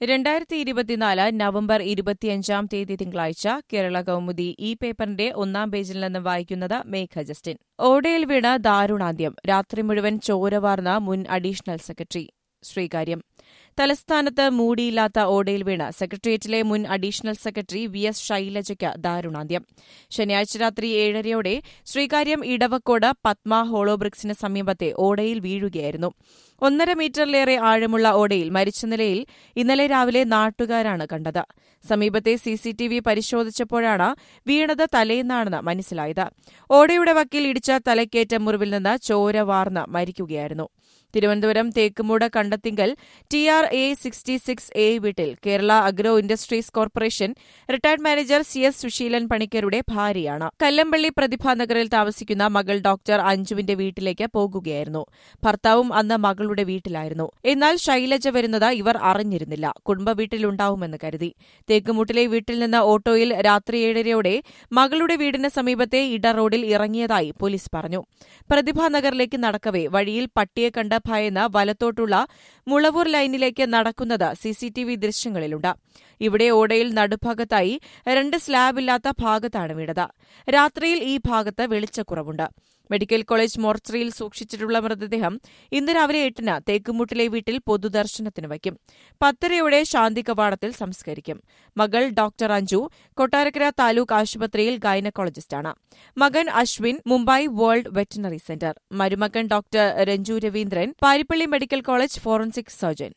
രണ്ടായിരത്തി ഇരുപത്തിനാല് നവംബർ ഇരുപത്തിയഞ്ചാം തീയതി തിങ്കളാഴ്ച കേരള കൗമുദി ഈ പേപ്പറിന്റെ ഒന്നാം പേജിൽ നിന്ന് വായിക്കുന്നത് മേഘ ജസ്റ്റിൻ ഓടയിൽ വീണ് ദാരുണാന്ത്യം രാത്രി മുഴുവൻ ചോരവാർന്ന മുൻ അഡീഷണൽ സെക്രട്ടറി ശ്രീകാര്യം തലസ്ഥാനത്ത് മൂടിയില്ലാത്ത ഓടയിൽ വീണ് സെക്രട്ടേറിയറ്റിലെ മുൻ അഡീഷണൽ സെക്രട്ടറി വി എസ് ശൈലജയ്ക്ക് ദാരുണാന്ത്യം ശനിയാഴ്ച രാത്രി ഏഴരയോടെ ശ്രീകാര്യം ഇടവക്കോട് പത്മ ഹോളോബ്രിക്സിന് സമീപത്തെ ഓടയിൽ വീഴുകയായിരുന്നു ഒന്നര മീറ്ററിലേറെ ആഴമുള്ള ഓടയിൽ മരിച്ച നിലയിൽ ഇന്നലെ രാവിലെ നാട്ടുകാരാണ് കണ്ടത് സമീപത്തെ സിസിടിവി പരിശോധിച്ചപ്പോഴാണ് വീണത് തലേന്നാണെന്ന് മനസ്സിലായത് ഓടയുടെ വക്കിൽ ഇടിച്ച തലക്കേറ്റ മുറിവിൽ നിന്ന് ചോര വാർന്ന് മരിക്കുകയായിരുന്നു Thiruvananthapuram Thekkumoodu Kandathinkal T R A sixty six A വീട്ടിൽ Kerala agro industries corporation retired manager C S Susheelan പണിക്കരുടെ ഭാര്യയാണ് കല്ലമ്പള്ളി പ്രതിഭാനഗറിൽ താമസിക്കുന്ന മകൾ ഡോക്ടർ അഞ്ജുവിന്റെ വീട്ടിലേക്ക് പോകുകയായിരുന്നു ഭർത്താവും അന്ന് മകളുടെ വീട്ടിലായിരുന്നു എന്നാൽ ശൈലജ വരുന്നത് ഇവർ അറിഞ്ഞിരുന്നില്ല കുടുംബ വീട്ടിലുണ്ടാവുമെന്ന് കരുതി തേക്കുമുട്ടിലെ വീട്ടിൽ നിന്ന് ഓട്ടോയിൽ രാത്രി ഏഴരയോടെ മകളുടെ വീടിന് സമീപത്തെ ഇട റോഡിൽ ഇറങ്ങിയതായി പോലീസ് പറഞ്ഞു പ്രതിഭാനഗറിലേക്ക് നടക്കവേ വഴിയിൽ പട്ടിയെ കണ്ട് ഭയന്ന് വലത്തോട്ടുള്ള മുളവൂർ ലൈനിലേക്ക് നടക്കുന്നത് സിസിടിവി ദൃശ്യങ്ങളിലുണ്ട് ഇവിടെ ഓടയിൽ നടുഭാഗത്തായി രണ്ട് സ്ലാബില്ലാത്ത ഭാഗത്താണ് വീണത് രാത്രിയിൽ ഈ ഭാഗത്ത് വെളിച്ചക്കുറവുണ്ട് മെഡിക്കൽ കോളേജ് മോർച്ചറിയിൽ സൂക്ഷിച്ചിട്ടുള്ള മൃതദേഹം ഇന്ന് രാവിലെ എട്ടിന് തേക്കുമുട്ടിലെ വീട്ടിൽ പൊതുദർശനത്തിന് വയ്ക്കും പത്തരയോടെ ശാന്തി കവാടത്തിൽ സംസ്കരിക്കും മകൾ ഡോക്ടർ അഞ്ജു കൊട്ടാരക്കര താലൂക്ക് ആശുപത്രിയിൽ ഗൈനക്കോളജിസ്റ്റാണ് മകൻ Ashwin Mumbai world veterinary centre മരുമകൻ doctor Ranju Raveendran Parippally medical college forensic surgeon